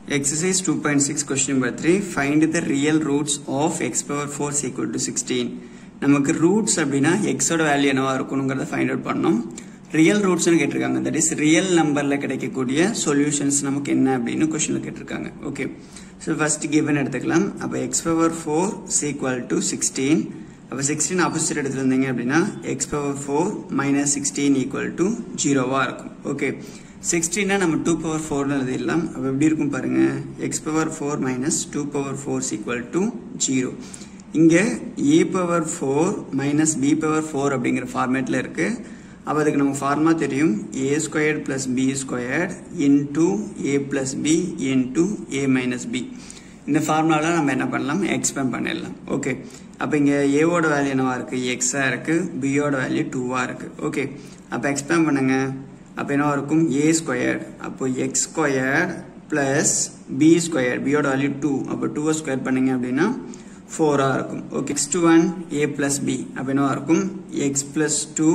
Exercise 2.6 question number 3 find the real roots of x power 4 is equal to 16 நமக்கு roots அப்படின்னா எக்ஸோட value என்னவா இருக்கணுங்கிறத ஃபைண்ட் அவுட் பண்ணோம் ரியல் ரூட்ஸ்னு கேட்டிருக்காங்க தட் இஸ் ரியல் நம்பர்ல கிடைக்கக்கூடிய சொல்யூஷன்ஸ் நமக்கு என்ன அப்படின்னு கொஸ்டின்ல கேட்டிருக்காங்க ஓகே ஸோ ஃபர்ஸ்ட் கிவன் எடுத்துக்கலாம் அப்போ x power four equal to sixteen அப்போ சிக்ஸ்டீன் ஆப்போசிட் எடுத்துட்டு வந்தீங்க அப்படின்னா x power four minus sixteen equal to ஜீரோவாக இருக்கும் ஓகே சிக்ஸ்டீனா நம்ம டூ பவர் ஃபோர்னு எழுதிடலாம் அப்போ எப்படி இருக்கும் பாருங்க x power four minus two power four equal to zero இங்கே a power four minus b power four அப்படிங்கிற ஃபார்மேட்டில் இருக்கு அப்போ அதுக்கு நமக்கு ஃபார்மா தெரியும் a squared plus b squared into a plus b into a minus b இந்த ஃபார்முலாவில் நம்ம என்ன பண்ணலாம் எக்ஸ்பேண்ட் பண்ணிடலாம் ஓகே அப்போ இங்கே ஏவோட வேல்யூ என்னவா இருக்கு எக்ஸாக இருக்கு பியோட வேல்யூ டூவாக இருக்கு ஓகே அப்போ எக்ஸ்பேண்ட் பண்ணுங்க அப்போ என்னவா இருக்கும் ஏ ஸ்கொயர்ட் அப்போ x squared plus b square பியோட வேல்யூ டூ அப்போ டூவை ஸ்கொயர் பண்ணீங்க அப்படின்னா ஃபோராக இருக்கும் okay x two one a plus b அப்போ என்னவா இருக்கும் x plus two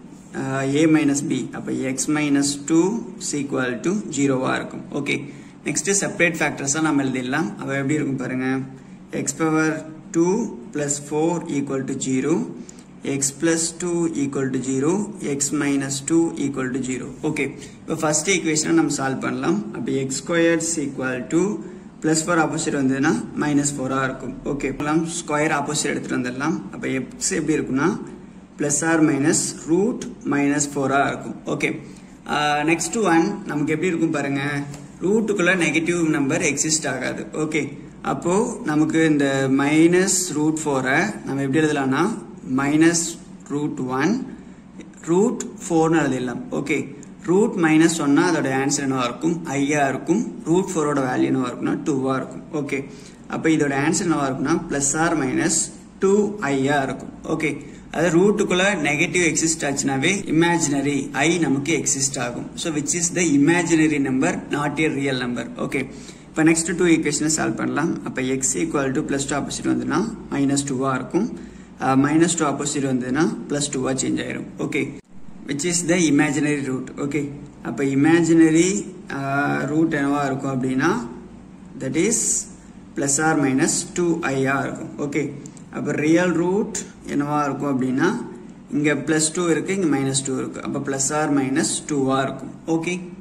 a minus b அப்போ x minus two equal to ஜீரோவாக இருக்கும் ஓகே நெக்ஸ்ட் செப்பரேட் ஃபேக்டர்ஸாக நம்ம எழுதிடலாம் அப்போ எப்படி இருக்கும் பாருங்க x power two plus four equal to zero x plus two equal to zero x minus two equal to zero okay இப்போ ஃபர்ஸ்ட் ஈக்குவேஷனை நம்ம சால்வ் பண்ணலாம் அப்போ x squares equal to plus four opposite வந்ததுன்னா மைனஸ் ஃபோராக இருக்கும் okay square opposite எடுத்துகிட்டு வந்துடலாம் அப்போ எக்ஸ் எப்படி இருக்குன்னா plus or minus root minus ஃபோராக இருக்கும் ஓகே நெக்ஸ்ட் ஒன் நமக்கு எப்படி இருக்கும் பாருங்க ரூட்டுக்குள்ள நெகட்டிவ் நம்பர் எக்ஸிஸ்ட் ஆகாது ஓகே அப்போ நமக்கு இந்த மைனஸ் ரூட் ஃபோரை நம்ம எப்படி எழுதலாம்னா மைனஸ் ரூட் ஒன் ரூட் ஃபோர்னு எழுதிடலாம் ஓகே ரூட் மைனஸ் ஒன்னா அதோட ஆன்சர் என்னவா இருக்கும் ஐயா இருக்கும் ரூட் ஃபோரோட வேல்யூ என்னவா இருக்கும்னா டூவா இருக்கும் ஓகே அப்போ இதோட ஆன்சர் என்னவா இருக்கும்னா பிளஸ் ஆர் மைனஸ் டூ ஐயா இருக்கும் ஓகே அதாவது ரூட்டுக்குள்ள நெகட்டிவ் எக்ஸிஸ்ட் ஆச்சுனாவே இமேஜினரி ஐ நமக்கு எக்ஸிஸ்ட் ஆகும் so which is the imaginary number not a real number okay இப்போ நெக்ஸ்ட் டூ ஈக்குவேஷனை சால்வ் பண்ணலாம் அப்போ x equal to plus two opposite வந்துன்னா மைனஸ் டூவா இருக்கும் மைனஸ் டூ ஆப்போசிட் வந்ததுன்னா பிளஸ் டூவா சேஞ்ச் ஆயிரும் okay which is the imaginary root okay அப்போ இமேஜினரி ரூட் என்னவா இருக்கும் அப்படின்னா that is plus or minus two ஐயா இருக்கும் ஓகே அப்போ ரியல் ரூட் என்னவா இருக்கும் அப்படின்னா இங்கே ப்ளஸ் டூ இருக்கு இங்கே மைனஸ் டூ இருக்கு அப்போ ப்ளஸ் ஆர் மைனஸ் டூவாக இருக்கும் ஓகே